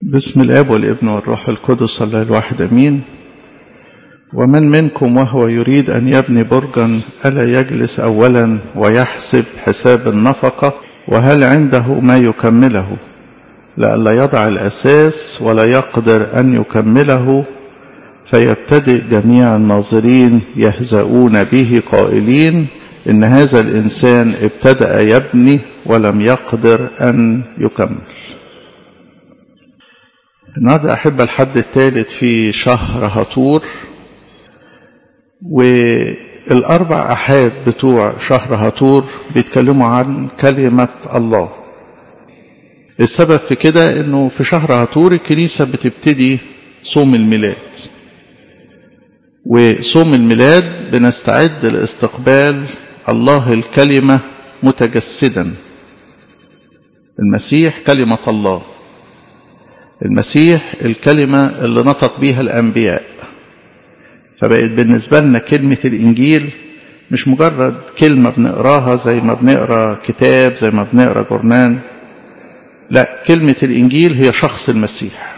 بسم الاب والابن والروح القدس الله الواحد امين ومن منكم وهو يريد ان يبني برجا الا يجلس اولا ويحسب حساب النفقه وهل عنده ما يكمله لئلا يضع الاساس ولا يقدر ان يكمله فيبتدئ جميع الناظرين يهزؤون به قائلين ان هذا الانسان ابتدا يبني ولم يقدر ان يكمل النهارده احب الحد الثالث في شهر هطور والاربع احاد بتوع شهر هطور بيتكلموا عن كلمه الله السبب في كده انه في شهر هطور الكنيسه بتبتدي صوم الميلاد وصوم الميلاد بنستعد لاستقبال الله الكلمه متجسدا المسيح كلمه الله المسيح الكلمة اللي نطق بيها الأنبياء فبقت بالنسبة لنا كلمة الإنجيل مش مجرد كلمة بنقراها زي ما بنقرا كتاب زي ما بنقرا جورنان لا كلمة الإنجيل هي شخص المسيح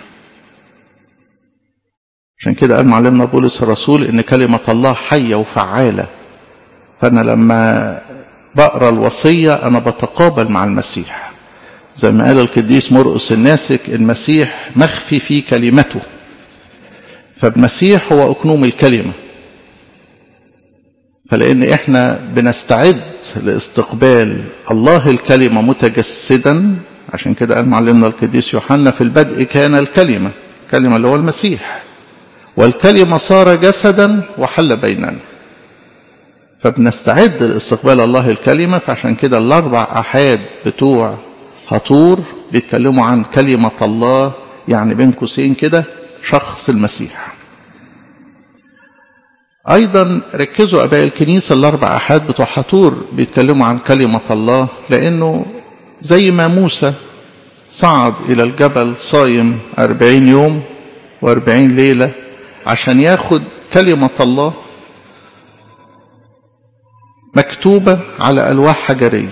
عشان كده قال معلمنا بولس الرسول إن كلمة الله حية وفعالة فأنا لما بقرا الوصية أنا بتقابل مع المسيح زي ما قال القديس مرقس الناسك المسيح مخفي في كلمته فالمسيح هو أكنوم الكلمة فلأن إحنا بنستعد لاستقبال الله الكلمة متجسدا عشان كده قال معلمنا القديس يوحنا في البدء كان الكلمة الكلمة اللي هو المسيح والكلمة صار جسدا وحل بيننا فبنستعد لاستقبال الله الكلمة فعشان كده الأربع أحاد بتوع هطور بيتكلموا عن كلمة الله يعني بين قوسين كده شخص المسيح أيضا ركزوا أباء الكنيسة الأربع أحاد بتوع هطور بيتكلموا عن كلمة الله لأنه زي ما موسى صعد إلى الجبل صايم أربعين يوم وأربعين ليلة عشان ياخد كلمة الله مكتوبة على ألواح حجرية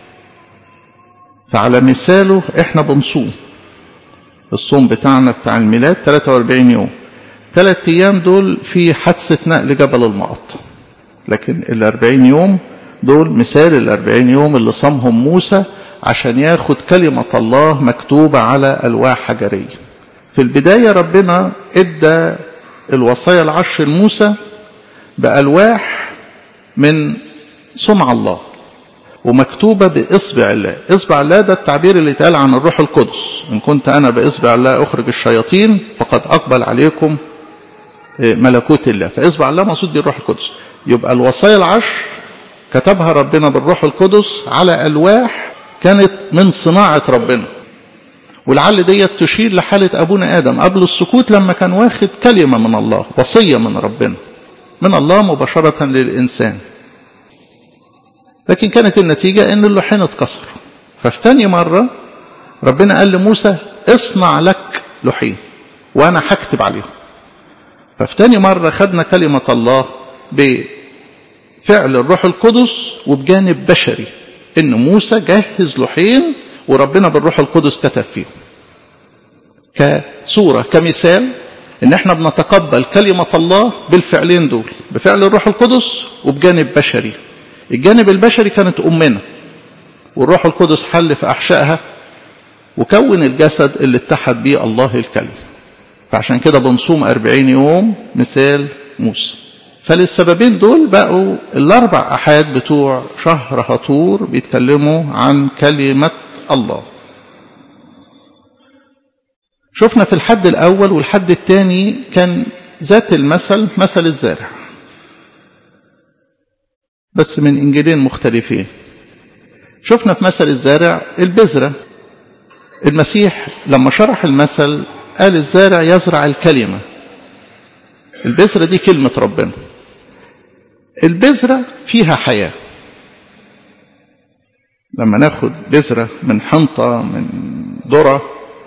فعلى مثاله احنا بنصوم الصوم بتاعنا بتاع الميلاد 43 يوم ثلاث ايام دول في حادثة نقل جبل المقط لكن ال 40 يوم دول مثال ال 40 يوم اللي صامهم موسى عشان ياخد كلمة الله مكتوبة على ألواح حجرية في البداية ربنا ادى الوصايا العشر لموسى بألواح من صنع الله ومكتوبة بإصبع الله إصبع الله ده التعبير اللي اتقال عن الروح القدس إن كنت أنا بإصبع الله أخرج الشياطين فقد أقبل عليكم ملكوت الله فإصبع الله مقصود بالروح القدس يبقى الوصايا العشر كتبها ربنا بالروح القدس على ألواح كانت من صناعة ربنا ولعل ديت تشير لحالة أبونا آدم قبل السكوت لما كان واخد كلمة من الله وصية من ربنا من الله مباشرة للإنسان لكن كانت النتيجة ان اللوحين اتكسروا ففي تاني مرة ربنا قال لموسى اصنع لك لوحين وانا هكتب عليهم ففي تاني مرة خدنا كلمة الله بفعل الروح القدس وبجانب بشري ان موسى جهز لوحين وربنا بالروح القدس كتب فيهم كصورة كمثال ان احنا بنتقبل كلمة الله بالفعلين دول بفعل الروح القدس وبجانب بشري الجانب البشري كانت أمنا والروح القدس حل في أحشائها وكون الجسد اللي اتحد بيه الله الكلمة فعشان كده بنصوم أربعين يوم مثال موسى فللسببين دول بقوا الأربع أحاد بتوع شهر هطور بيتكلموا عن كلمة الله شفنا في الحد الأول والحد الثاني كان ذات المثل مثل الزارع بس من إنجيلين مختلفين شفنا في مثل الزارع البذرة المسيح لما شرح المثل قال الزارع يزرع الكلمة البذرة دي كلمة ربنا البذرة فيها حياة لما ناخد بذرة من حنطة من ذرة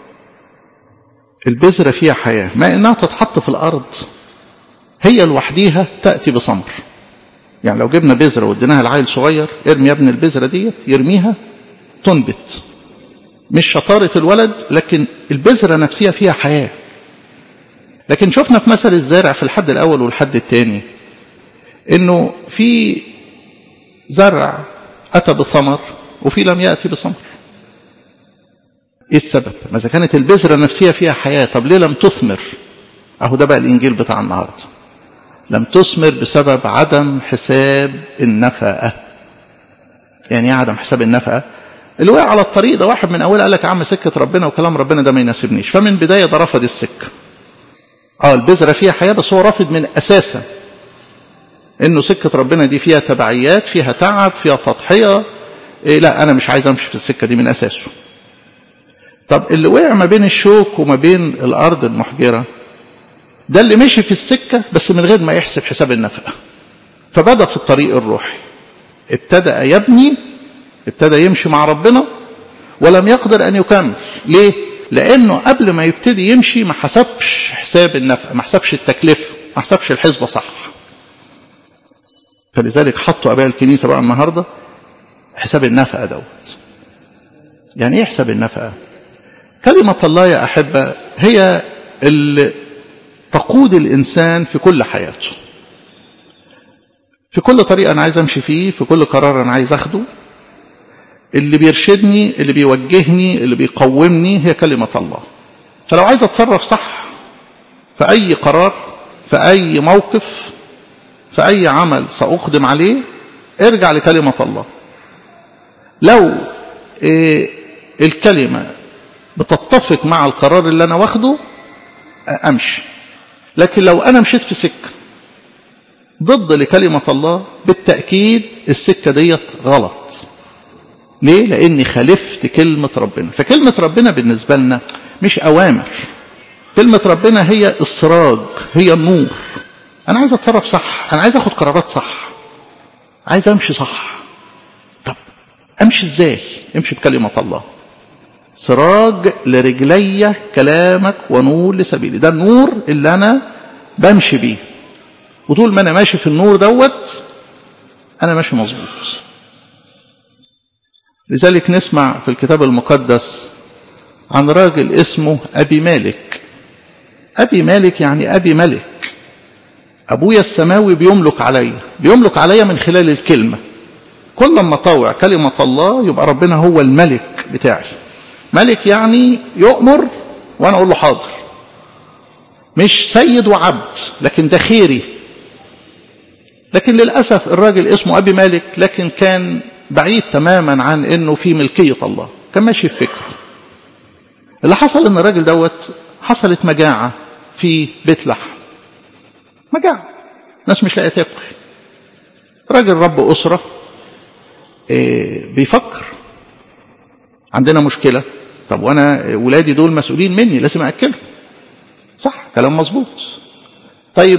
البذرة فيها حياة ما إنها تتحط في الأرض هي لوحديها تأتي بثمر يعني لو جبنا بذرة واديناها لعيل صغير ارمي يا ابن البذرة ديت يرميها تنبت مش شطارة الولد لكن البذرة نفسها فيها حياة لكن شفنا في مثل الزارع في الحد الأول والحد الثاني إنه في زرع أتى بثمر وفي لم يأتي بثمر إيه السبب؟ ما إذا كانت البذرة النفسية فيها حياة طب ليه لم تثمر؟ أهو ده بقى الإنجيل بتاع النهاردة لم تثمر بسبب عدم حساب النفقة يعني ايه عدم حساب النفقة اللي وقع على الطريق ده واحد من أولها قال لك يا عم سكة ربنا وكلام ربنا ده ما يناسبنيش فمن بداية ده رفض السكة اه البذرة فيها حياة بس هو رافض من أساسا انه سكة ربنا دي فيها تبعيات فيها تعب فيها تضحية إيه لا انا مش عايز امشي في السكة دي من اساسه طب اللي وقع ما بين الشوك وما بين الارض المحجرة ده اللي مشي في السكة بس من غير ما يحسب حساب النفقة فبدأ في الطريق الروحي ابتدأ يبني ابتدى يمشي مع ربنا ولم يقدر ان يكمل ليه لانه قبل ما يبتدي يمشي ما حسبش حساب النفقة ما حسبش التكلفة ما حسبش الحسبة صح فلذلك حطوا اباء الكنيسه بقى النهارده حساب النفقه دوت يعني ايه حساب النفقه كلمه الله يا احبه هي اللي تقود الانسان في كل حياته في كل طريق انا عايز امشي فيه في كل قرار انا عايز اخده اللي بيرشدني اللي بيوجهني اللي بيقومني هي كلمه الله فلو عايز اتصرف صح في اي قرار في اي موقف في أي عمل سأقدم عليه ارجع لكلمة الله لو إيه الكلمة بتتفق مع القرار اللي أنا واخده أمشي لكن لو أنا مشيت في سكة ضد لكلمة الله بالتأكيد السكة ديت غلط ليه؟ لأني خالفت كلمة ربنا فكلمة ربنا بالنسبة لنا مش أوامر كلمة ربنا هي إسراج هي النور أنا عايز أتصرف صح أنا عايز أخد قرارات صح عايز أمشي صح طب أمشي إزاي امشي بكلمة الله سراج لرجلي كلامك ونور لسبيلي ده النور اللي أنا بمشي بيه وطول ما أنا ماشي في النور دوت أنا ماشي مظبوط لذلك نسمع في الكتاب المقدس عن راجل اسمه أبي مالك أبي مالك يعني أبي ملك أبويا السماوي بيملك عليا بيملك عليا من خلال الكلمة كل ما طوع كلمة الله يبقى ربنا هو الملك بتاعي ملك يعني يؤمر وأنا أقول له حاضر مش سيد وعبد لكن ده خيري لكن للأسف الراجل اسمه أبي مالك لكن كان بعيد تماما عن أنه في ملكية الله كان ماشي في فكره اللي حصل أن الراجل دوت حصلت مجاعة في بيت لحم مجاعة ناس مش لاقيه تاكل راجل رب أسرة إيه بيفكر عندنا مشكلة طب وأنا ولادي دول مسؤولين مني لازم أأكلهم صح كلام مظبوط طيب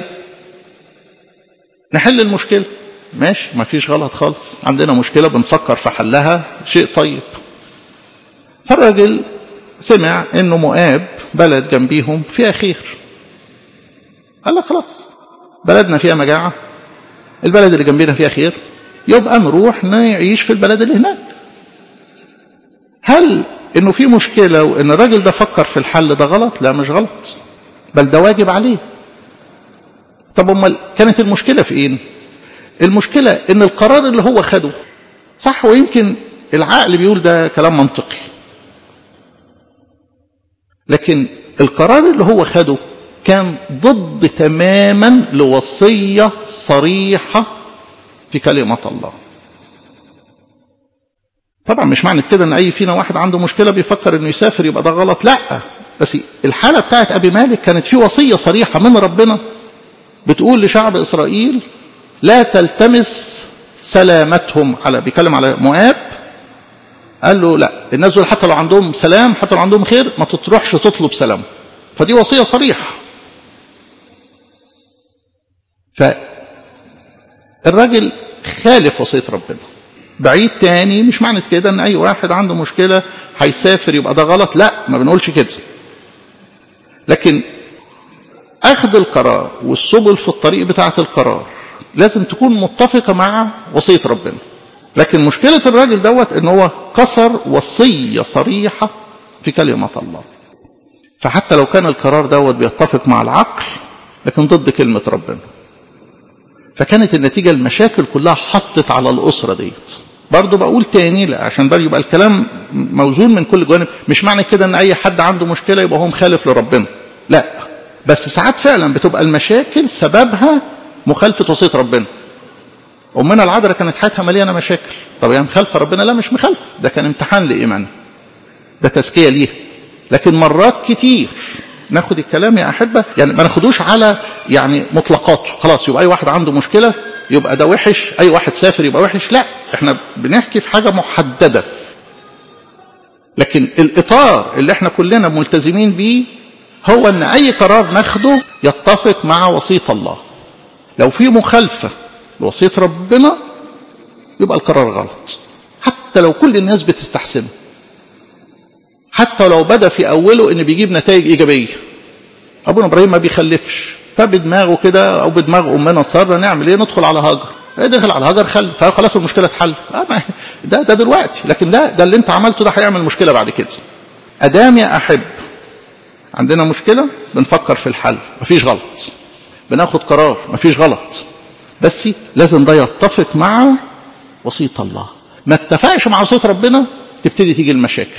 نحل المشكلة ماشي ما فيش غلط خالص عندنا مشكلة بنفكر في حلها شيء طيب فالراجل سمع انه مؤاب بلد جنبيهم فيها خير قال لك خلاص بلدنا فيها مجاعة البلد اللي جنبنا فيها خير يبقى نروح نعيش في البلد اللي هناك هل انه في مشكلة وان الراجل ده فكر في الحل ده غلط لا مش غلط بل ده واجب عليه طب امال كانت المشكلة في ايه المشكلة ان القرار اللي هو خده صح ويمكن العقل بيقول ده كلام منطقي لكن القرار اللي هو خده كان ضد تماما لوصية صريحة في كلمة الله طبعا مش معنى كده ان اي فينا واحد عنده مشكلة بيفكر انه يسافر يبقى ده غلط لا بس الحالة بتاعت ابي مالك كانت في وصية صريحة من ربنا بتقول لشعب اسرائيل لا تلتمس سلامتهم على بيتكلم على مؤاب قال له لا الناس دول حتى لو عندهم سلام حتى لو عندهم خير ما تروحش تطلب سلام فدي وصية صريحة فالراجل خالف وصية ربنا بعيد تاني مش معنى كده ان اي واحد عنده مشكلة هيسافر يبقى ده غلط لا ما بنقولش كده لكن اخذ القرار والسبل في الطريق بتاعة القرار لازم تكون متفقة مع وصية ربنا لكن مشكلة الراجل دوت ان هو كسر وصية صريحة في كلمة الله فحتى لو كان القرار دوت بيتفق مع العقل لكن ضد كلمة ربنا فكانت النتيجة المشاكل كلها حطت على الأسرة ديت برضه بقول تاني لا عشان بقى يبقى الكلام موزون من كل جوانب مش معنى كده ان اي حد عنده مشكلة يبقى هو مخالف لربنا لا بس ساعات فعلا بتبقى المشاكل سببها مخالفة وصية ربنا أمنا العذراء كانت حياتها مليانة مشاكل طب هي يعني مخالفة ربنا لا مش مخالفة ده كان امتحان لإيمانها ده تزكية ليها لكن مرات كتير ناخد الكلام يا أحبة يعني ما ناخدوش على يعني مطلقاته خلاص يبقى أي واحد عنده مشكلة يبقى ده وحش أي واحد سافر يبقى وحش لا احنا بنحكي في حاجة محددة لكن الإطار اللي احنا كلنا ملتزمين بيه هو ان اي قرار ناخده يتفق مع وصية الله لو في مخالفة لوصية ربنا يبقى القرار غلط حتى لو كل الناس بتستحسنه حتى لو بدا في اوله ان بيجيب نتائج ايجابيه ابونا ابراهيم ما بيخلفش فبدماغه كده او بدماغ امنا ساره نعمل ايه ندخل على هاجر دخل على هاجر خل فخلاص المشكله اتحلت ده ده دلوقتي لكن ده ده اللي انت عملته ده هيعمل مشكله بعد كده ادام يا احب عندنا مشكله بنفكر في الحل مفيش غلط بناخد قرار مفيش غلط بس لازم ده يتفق مع وصيه الله ما اتفقش مع وصيه ربنا تبتدي تيجي المشاكل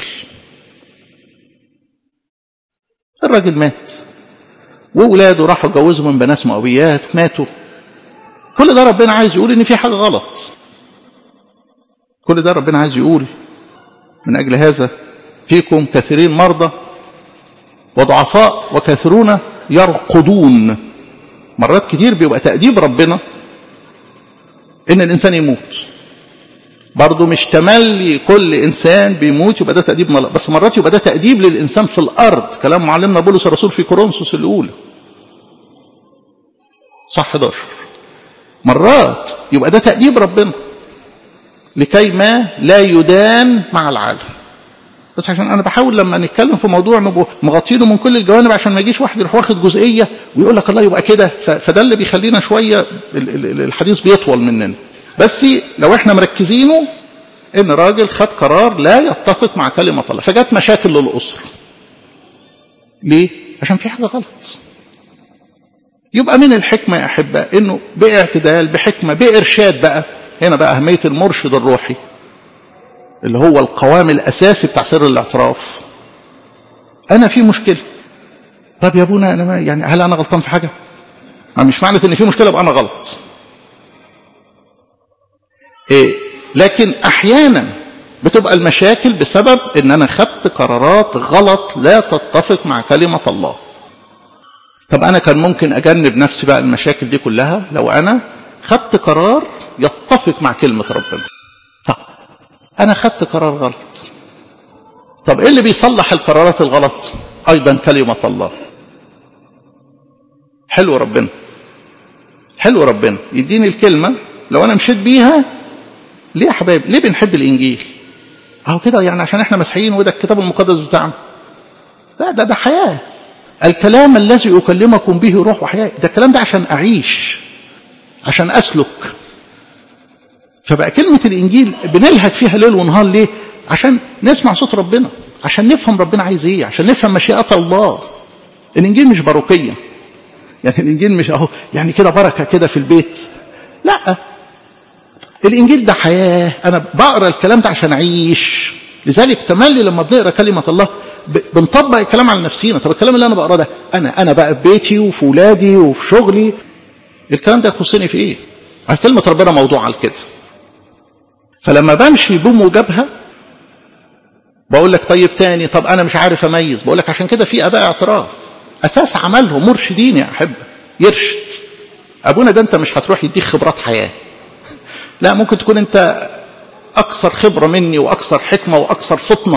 الراجل مات وولاده راحوا اتجوزوا من بنات مؤويات ماتوا كل ده ربنا عايز يقول ان في حاجه غلط كل ده ربنا عايز يقول من اجل هذا فيكم كثيرين مرضى وضعفاء وكثيرون يرقدون مرات كتير بيبقى تأديب ربنا ان الانسان يموت برضه مش تملي كل انسان بيموت يبقى ده تأديب من الله بس مرات يبقى ده تأديب للانسان في الارض كلام معلمنا بولس الرسول في كورنثوس الاولى صح 11 مرات يبقى ده تأديب ربنا لكي ما لا يدان مع العالم بس عشان انا بحاول لما نتكلم في موضوع نبقى مغطينه من كل الجوانب عشان ما يجيش واحد يروح واخد جزئيه ويقول لك الله يبقى كده فده اللي بيخلينا شويه الحديث بيطول مننا بس لو احنا مركزينه ان راجل خد قرار لا يتفق مع كلمه الله فجت مشاكل للاسره ليه عشان في حاجه غلط يبقى من الحكمه يا احبه انه باعتدال بحكمه بارشاد بقى هنا بقى اهميه المرشد الروحي اللي هو القوام الاساسي بتاع سر الاعتراف انا في مشكله طب يا ابونا انا ما يعني هل انا غلطان في حاجه ما مش معنى ان في مشكله يبقى انا غلط إيه لكن احيانا بتبقى المشاكل بسبب ان انا خدت قرارات غلط لا تتفق مع كلمه الله طب انا كان ممكن اجنب نفسي بقى المشاكل دي كلها لو انا خدت قرار يتفق مع كلمه ربنا طب انا خدت قرار غلط طب ايه اللي بيصلح القرارات الغلط ايضا كلمه الله حلو ربنا حلو ربنا يديني الكلمه لو انا مشيت بيها ليه يا حبايبي ليه بنحب الانجيل اهو كده يعني عشان احنا مسيحيين وده الكتاب المقدس بتاعنا لا ده ده حياه الكلام الذي اكلمكم به روح وحياه ده الكلام ده عشان اعيش عشان اسلك فبقى كلمة الإنجيل بنلهج فيها ليل ونهار ليه؟ عشان نسمع صوت ربنا عشان نفهم ربنا عايز إيه عشان نفهم مشيئة الله الإنجيل مش باروكية يعني الإنجيل مش أهو يعني كده بركة كده في البيت لا الإنجيل ده حياة أنا بقرأ الكلام ده عشان أعيش لذلك تملي لما بنقرأ كلمة الله بنطبق الكلام على نفسينا طب الكلام اللي أنا بقراه ده أنا أنا بقى في بيتي وفي ولادي وفي شغلي الكلام ده يخصني في إيه؟ كلمة ربنا موضوع على كده فلما بمشي بموجبها بقول لك طيب تاني طب انا مش عارف اميز بقول لك عشان كده في اباء اعتراف اساس عملهم مرشدين يا احبه يرشد ابونا ده انت مش هتروح يديك خبرات حياه لا ممكن تكون انت اكثر خبره مني واكثر حكمه واكثر فطنه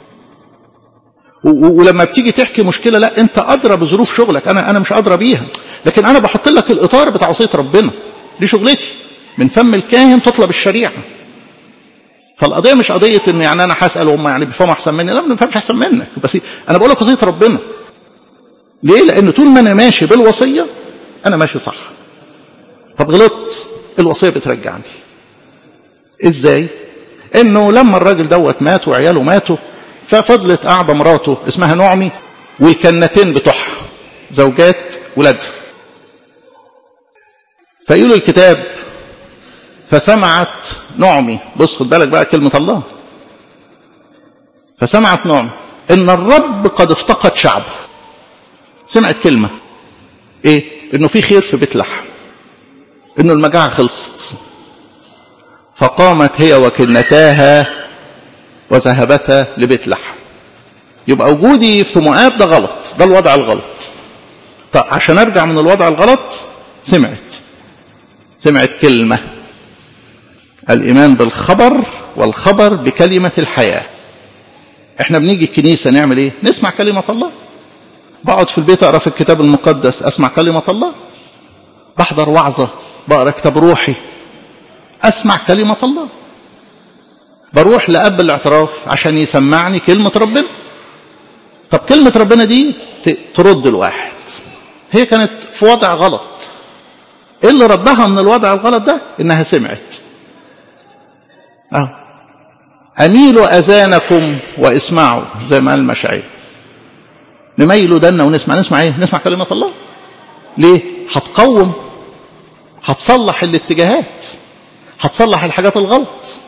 ولما بتيجي تحكي مشكله لا انت ادرى بظروف شغلك انا انا مش ادرى بيها لكن انا بحط لك الاطار بتاع وصيه ربنا دي شغلتي من فم الكاهن تطلب الشريعه فالقضيه مش قضيه ان يعني انا هسال هم يعني بيفهموا احسن مني لا ما بنفهمش احسن منك بس انا بقول لك وصيه ربنا ليه لان طول ما انا ماشي بالوصيه انا ماشي صح طب غلطت الوصيه بترجعني ازاي انه لما الراجل دوت مات وعياله ماتوا ففضلت قاعدة مراته اسمها نعمي والكنتين بتوعها زوجات ولادها فيقول الكتاب فسمعت نعمي بص خد بالك بقى كلمة الله فسمعت نعمي ان الرب قد افتقد شعبه سمعت كلمة ايه انه في خير في بيت لحم انه المجاعة خلصت فقامت هي وكنتاها وذهبتا لبيت لحم يبقى وجودي في مؤاب ده غلط ده الوضع الغلط طب عشان ارجع من الوضع الغلط سمعت سمعت كلمة الإيمان بالخبر والخبر بكلمة الحياة احنا بنيجي الكنيسة نعمل ايه نسمع كلمة الله بقعد في البيت اقرا في الكتاب المقدس اسمع كلمة الله بحضر وعظة بقرا كتاب روحي اسمع كلمة الله بروح لأب الاعتراف عشان يسمعني كلمة ربنا طب كلمة ربنا دي ترد الواحد هي كانت في وضع غلط ايه اللي ردها من الوضع الغلط ده انها سمعت اه اميلوا اذانكم واسمعوا زي ما قال المشاعر نميلوا دنا ونسمع نسمع ايه نسمع كلمة الله ليه هتقوم هتصلح الاتجاهات هتصلح الحاجات الغلط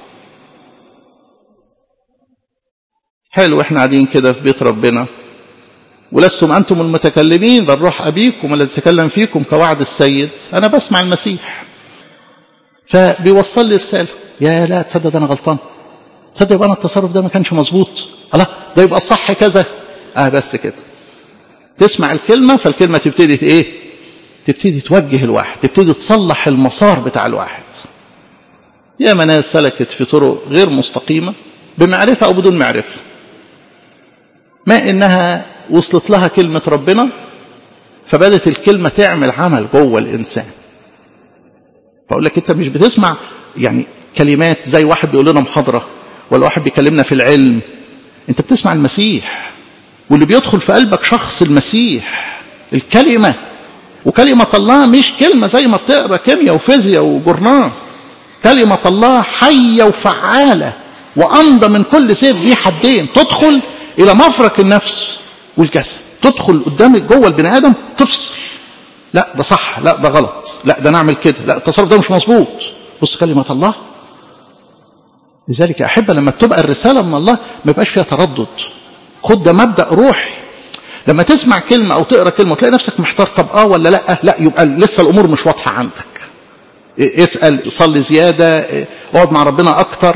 حلو احنا قاعدين كده في بيت ربنا ولستم أنتم المتكلمين بل روح أبيكم الذي يتكلم فيكم كوعد السيد أنا بسمع المسيح فبيوصل لي رسالة يا لا تصدق ده أنا غلطان تصدق يبقى أنا التصرف ده ما كانش مظبوط الله ده يبقى الصح كذا آه بس كده تسمع الكلمة فالكلمة تبتدي إيه تبتدي توجه الواحد تبتدي تصلح المسار بتاع الواحد يا ناس سلكت في طرق غير مستقيمة بمعرفة أو بدون معرفة ما إنها وصلت لها كلمة ربنا فبدت الكلمة تعمل عمل جوه الإنسان فأقول لك أنت مش بتسمع يعني كلمات زي واحد بيقول لنا محاضرة ولا واحد بيكلمنا في العلم أنت بتسمع المسيح واللي بيدخل في قلبك شخص المسيح الكلمة وكلمة الله مش كلمة زي ما بتقرا كيمياء وفيزياء وجورنال كلمة الله حية وفعالة وأمضى من كل سيف ذي حدين تدخل إلى مفرق النفس والجسد تدخل قدامك جوه البني ادم تفصل لا ده صح لا ده غلط لا ده نعمل كده لا التصرف ده مش مظبوط بص كلمه الله لذلك يا احبه لما تبقى الرساله من الله ما يبقاش فيها تردد خد ده مبدا روحي لما تسمع كلمه او تقرا كلمه وتلاقي نفسك محتار طب اه ولا لا لا يبقى لسه الامور مش واضحه عندك اسال صلي زياده اقعد مع ربنا اكتر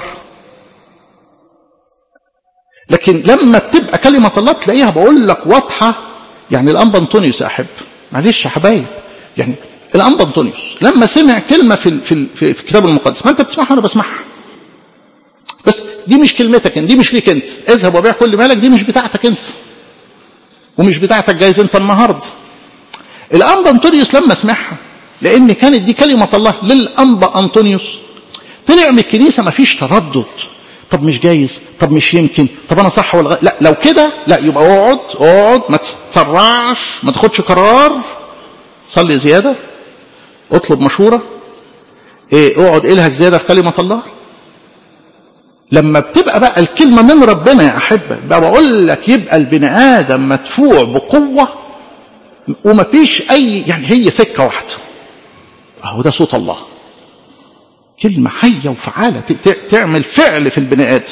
لكن لما بتبقى كلمة الله تلاقيها بقول لك واضحة يعني الأنبا أنطونيوس يا أحب معلش يا حبايب يعني الأنبا أنطونيوس لما سمع كلمة في في في, في الكتاب المقدس ما أنت بتسمعها وأنا بسمعها بس دي مش كلمتك دي مش ليك أنت اذهب وبيع كل مالك دي مش بتاعتك أنت ومش بتاعتك جايز أنت النهاردة الأنبا أنطونيوس لما سمعها لأن كانت دي كلمة الله للأنبا أنطونيوس طلع من الكنيسة ما فيش تردد طب مش جايز طب مش يمكن طب انا صح ولا غ... لا لو كده لا يبقى اقعد اقعد ما تتسرعش ما تاخدش قرار صلي زياده اطلب مشوره ايه اقعد الهك زياده في كلمه الله لما بتبقى بقى الكلمه من ربنا يا احبه بقى بقول لك يبقى البني ادم مدفوع بقوه ومفيش اي يعني هي سكه واحده اهو ده صوت الله كلمة حية وفعالة تعمل فعل في البني آدم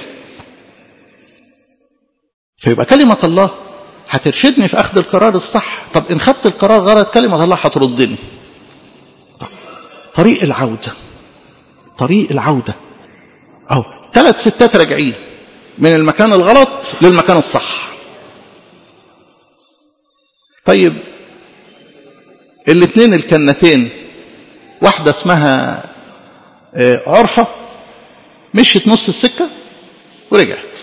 فيبقى كلمة الله هترشدني في أخذ القرار الصح طب إن خدت القرار غلط كلمة الله هتردني طب. طريق العودة طريق العودة أهو ثلاث ستات راجعين من المكان الغلط للمكان الصح طيب الاثنين الكنتين واحدة اسمها عرفة مشيت نص السكة ورجعت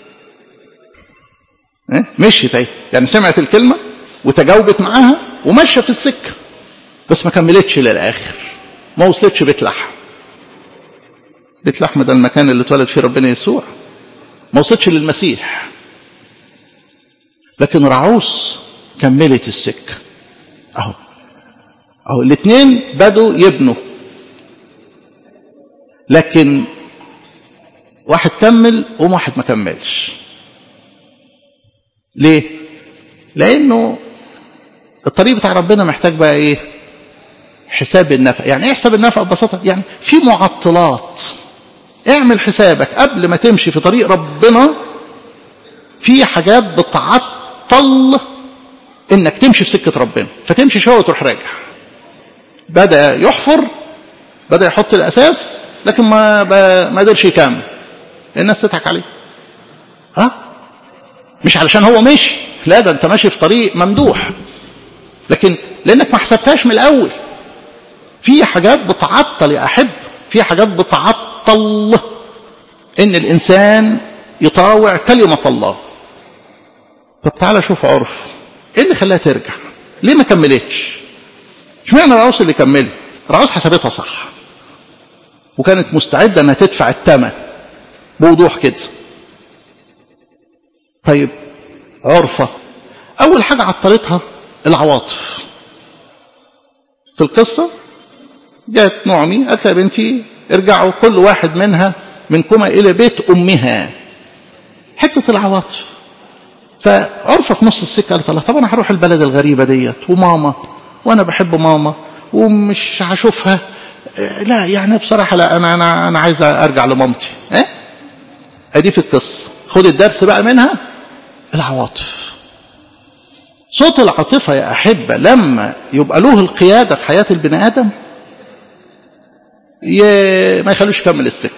مشيت اهي يعني سمعت الكلمة وتجاوبت معاها وماشية في السكة بس ما كملتش للآخر ما وصلتش بيت لحم بيت لحم ده المكان اللي اتولد فيه ربنا يسوع ما وصلتش للمسيح لكن رعوس كملت السكة اهو اهو الاثنين بدوا يبنوا لكن واحد كمل وواحد ما كملش ليه لانه الطريق بتاع ربنا محتاج بقى ايه حساب النفع يعني ايه حساب النفع ببساطه يعني في معطلات اعمل حسابك قبل ما تمشي في طريق ربنا في حاجات بتعطل انك تمشي في سكه ربنا فتمشي شويه وتروح راجع بدا يحفر بدا يحط الاساس لكن ما ما قدرش يكمل الناس تضحك عليه ها مش علشان هو مشي لا ده انت ماشي في طريق ممدوح لكن لانك ما حسبتهاش من الاول في حاجات بتعطل يا احب في حاجات بتعطل ان الانسان يطاوع كلمه الله طب تعالى شوف عرف ايه اللي خلاها ترجع ليه ما كملتش اشمعنى العروس اللي كملت العروس حسبتها صح وكانت مستعده انها تدفع الثمن بوضوح كده طيب عرفه اول حاجه عطلتها العواطف في القصه جاءت نعمي قالت يا بنتي ارجعوا كل واحد منها منكما الى بيت امها حته العواطف فعرفه في نص السكه قالت الله طب انا هروح البلد الغريبه ديت وماما وانا بحب ماما ومش هشوفها لا يعني بصراحه لا انا انا انا عايز ارجع لمامتي اه ادي في القصه خد الدرس بقى منها العواطف صوت العاطفه يا احبه لما يبقى له القياده في حياه البني ادم ما يخلوش يكمل السكه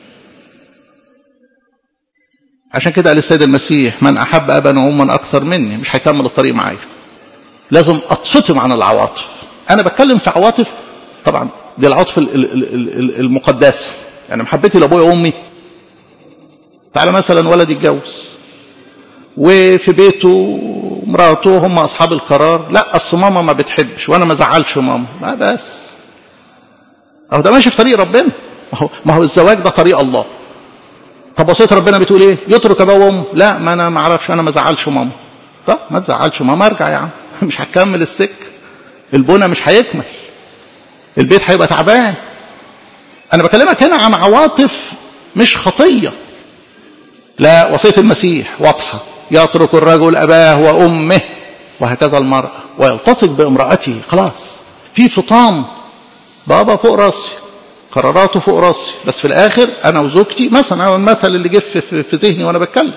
عشان كده قال السيد المسيح من احب ابا واما اكثر مني مش هيكمل الطريق معايا لازم اتفطم عن العواطف انا بتكلم في عواطف طبعا دي العواطف المقدسه يعني محبتي لابويا وامي تعالى مثلا ولد يتجوز وفي بيته مراته هم اصحاب القرار لا اصل ماما ما بتحبش وانا ما زعلش ماما ما بس اهو ده ماشي في طريق ربنا ما هو ما هو الزواج ده طريق الله طب وصيه ربنا بتقول ايه يترك ابوه وامه لا ما انا ما اعرفش انا ما زعلش ماما طب ما تزعلش ماما ارجع يا عم مش هتكمل السكه البنى مش هيكمل البيت هيبقى تعبان انا بكلمك هنا عن عواطف مش خطيه لا وصيه المسيح واضحه يترك الرجل اباه وامه وهكذا المراه ويلتصق بامراته خلاص في فطام بابا فوق راسي قراراته فوق راسي بس في الاخر انا وزوجتي مثلا المثل اللي جه في, في ذهني وانا بتكلم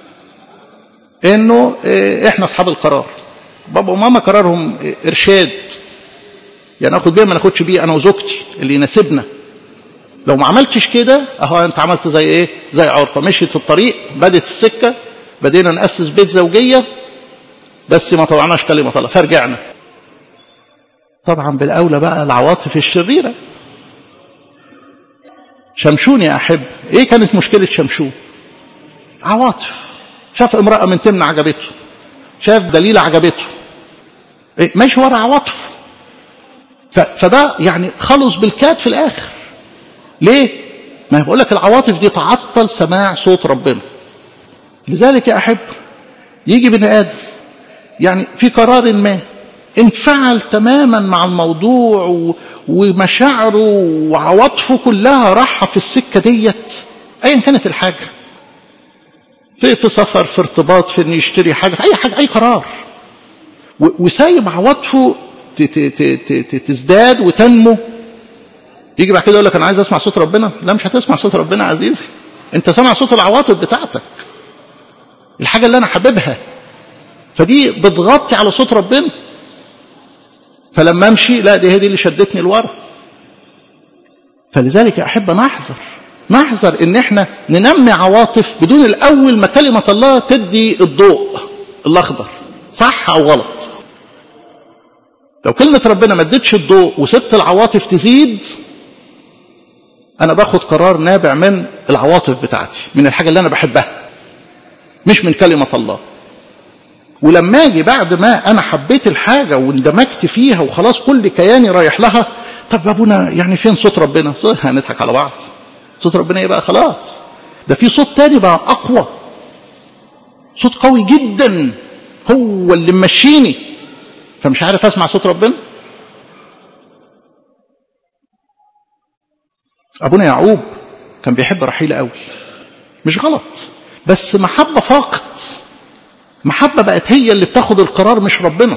انه احنا اصحاب القرار بابا وماما قرارهم ارشاد يعني اخد بيه ما ناخدش بيه انا وزوجتي اللي يناسبنا لو ما عملتش كده اهو انت عملت زي ايه زي عرفه مشيت في الطريق بدت السكه بدينا ناسس بيت زوجيه بس ما طوعناش كلمه الله فرجعنا طبعا بالاولى بقى العواطف الشريره شمشون يا احب ايه كانت مشكله شمشون عواطف شاف امراه من تمنى عجبته شاف دليل عجبته إيه ماشي ورا عواطف فده يعني خلص بالكاد في الاخر ليه ما بقول لك العواطف دي تعطل سماع صوت ربنا لذلك يا احب يجي بني ادم يعني في قرار ما انفعل تماما مع الموضوع و... ومشاعره وعواطفه كلها راحة في السكة ديت ايا كانت الحاجة في في سفر في ارتباط في انه يشتري حاجة في اي حاجة اي قرار و... وسايب عواطفه ت... ت... ت... تزداد وتنمو يجي بعد كده يقول لك انا عايز اسمع صوت ربنا لا مش هتسمع صوت ربنا عزيزي انت سامع صوت العواطف بتاعتك الحاجة اللي انا حاببها فدي بتغطي على صوت ربنا فلما امشي لا دي هي دي اللي شدتني لورا فلذلك احب نحذر نحذر ان احنا ننمي عواطف بدون الاول ما كلمه الله تدي الضوء الاخضر صح او غلط لو كلمه ربنا ما ادتش الضوء وسبت العواطف تزيد انا باخد قرار نابع من العواطف بتاعتي من الحاجه اللي انا بحبها مش من كلمه الله ولما اجي بعد ما انا حبيت الحاجه واندمجت فيها وخلاص كل كياني رايح لها طب يا ابونا يعني فين صوت ربنا؟ هنضحك على بعض. صوت ربنا ايه بقى خلاص؟ ده في صوت تاني بقى اقوى. صوت قوي جدا هو اللي ممشيني فمش عارف اسمع صوت ربنا. ابونا يعقوب كان بيحب رحيل قوي. مش غلط بس محبه فاقت محبة بقت هي اللي بتاخد القرار مش ربنا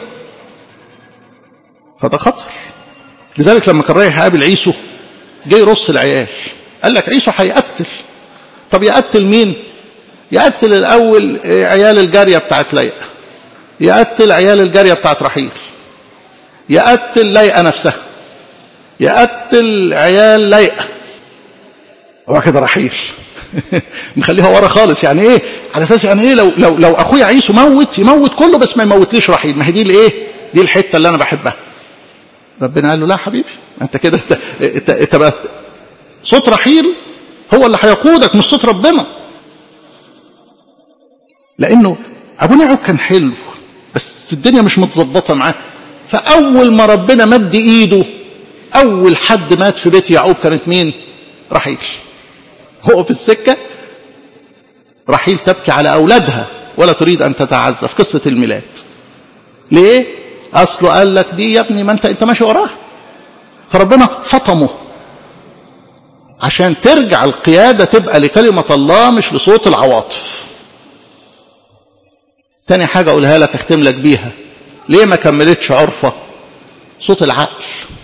فده خطر لذلك لما كان رايح يقابل عيسو جه يرص العيال قال لك عيسو هيقتل طب يقتل مين يقتل الاول عيال الجاريه بتاعت ليئه يقتل عيال الجاريه بتاعت رحيل يقتل ليئه نفسها يقتل عيال ليئه هو كده رحيل مخليها ورا خالص يعني ايه على اساس يعني ايه لو لو لو اخويا عيسو موت يموت كله بس ما يموتليش رحيل ما هي دي الايه دي الحته اللي انا بحبها ربنا قال له لا حبيبي انت كده انت انت, انت بقى صوت رحيل هو اللي هيقودك مش صوت ربنا لانه ابونا يعقوب كان حلو بس الدنيا مش متظبطه معاه فاول ما ربنا مد ايده اول حد مات في بيت يعقوب كانت مين رحيل هو في السكه رحيل تبكي على اولادها ولا تريد ان تتعزى في قصه الميلاد ليه اصله قال لك دي يا ابني ما انت انت ماشي وراها فربنا فطمه عشان ترجع القياده تبقى لكلمه الله مش لصوت العواطف تاني حاجه اقولها لك اختم لك بيها ليه ما كملتش عرفه صوت العقل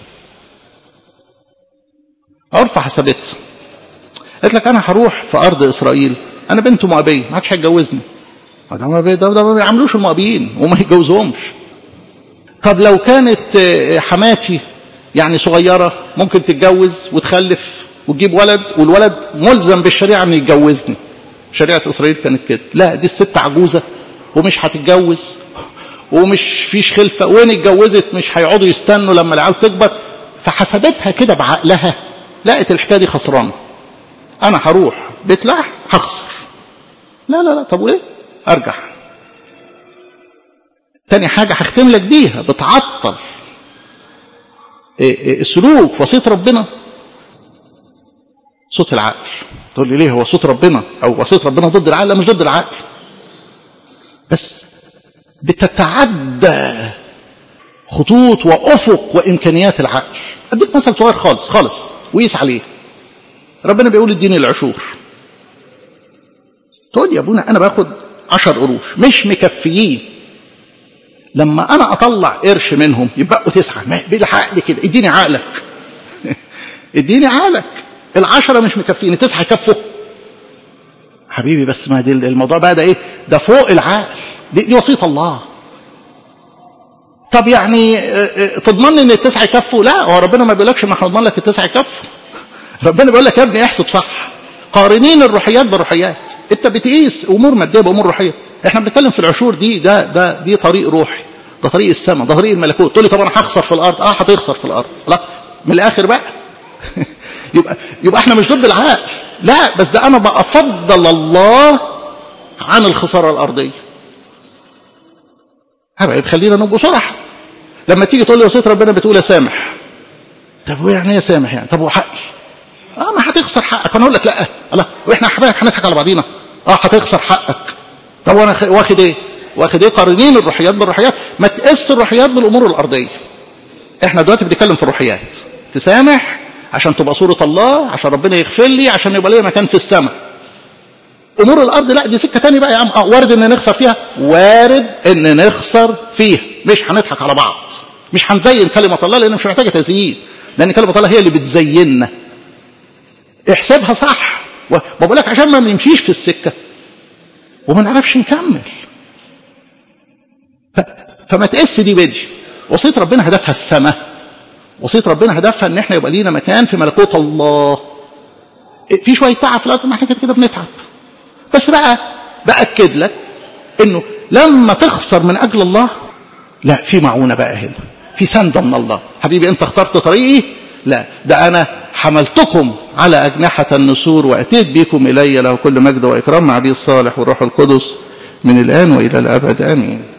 عرفه حسبتها قالت لك انا هروح في ارض اسرائيل انا بنت مؤبيه ما حدش هيتجوزني ده ده ده ما بيعملوش المؤبيين وما يتجوزهمش طب لو كانت حماتي يعني صغيره ممكن تتجوز وتخلف وتجيب ولد والولد ملزم بالشريعه انه يتجوزني شريعه اسرائيل كانت كده لا دي الست عجوزه ومش هتتجوز ومش فيش خلفه وين اتجوزت مش هيقعدوا يستنوا لما العيال تكبر فحسبتها كده بعقلها لقت الحكايه دي خسرانه انا هروح بيت لحم هخسر لا لا لا طب وليه ارجع تاني حاجة هختم لك بيها بتعطل السلوك وصية ربنا صوت العقل تقول لي ليه هو صوت ربنا او وصية ربنا ضد العقل لا مش ضد العقل بس بتتعدى خطوط وافق وامكانيات العقل اديك مثل صغير خالص خالص وقيس عليه ربنا بيقول اديني العشور تقول يا ابونا انا باخد عشر قروش مش مكفيين لما انا اطلع قرش منهم يبقوا تسعه ما بالعقل كده اديني عقلك اديني عقلك العشره مش مكفيني تسعه يكفوا حبيبي بس ما دي الموضوع بقى ده ايه ده فوق العقل دي, دي وصيه الله طب يعني تضمن ان التسعه يكفوا لا هو ربنا ما بيقولكش ما هنضمن لك التسعه يكفوا ربنا بيقول لك يا ابني احسب صح قارنين الروحيات بالروحيات انت بتقيس امور ماديه بامور روحيه احنا بنتكلم في العشور دي ده ده دي طريق روحي ده طريق السماء ده طريق الملكوت تقول لي طب انا هخسر في الارض اه هتخسر في الارض لا من الاخر بقى يبقى يبقى احنا مش ضد العقل لا بس ده انا بفضل الله عن الخساره الارضيه حبايب خلينا نبقى صراحه لما تيجي تقول لي وصيه ربنا بتقول يا سامح طب يعني ايه يا سامح يعني طب وحقي اه ما هتخسر حقك انا اقول لك لا الله واحنا حبايب هنضحك على بعضينا اه هتخسر حقك طب وانا واخد ايه واخد ايه قارنين الروحيات بالروحيات ما تقيس الروحيات بالامور الارضيه احنا دلوقتي بنتكلم في الروحيات تسامح عشان تبقى صورة الله عشان ربنا يغفر لي عشان يبقى ليا مكان في السماء امور الارض لا دي سكه تانية بقى يا عم اه وارد ان نخسر فيها وارد ان نخسر فيها مش هنضحك على بعض مش هنزين كلمه الله لان مش محتاجه تزيين لان كلمه الله هي اللي بتزيننا احسبها صح وبقول لك عشان ما نمشيش في السكه وما نعرفش نكمل ف... فما تقس دي بدي وصيه ربنا هدفها السماء وصيه ربنا هدفها ان احنا يبقى لينا مكان في ملكوت الله في شويه تعب في الارض ما احنا كده كده بنتعب بس بقى باكد لك انه لما تخسر من اجل الله لا في معونه بقى هنا في سنده من الله حبيبي انت اخترت طريقي لا ده انا حملتكم على اجنحه النسور واتيت بكم الي له كل مجد واكرام مع ابي الصالح والروح القدس من الان والى الابد امين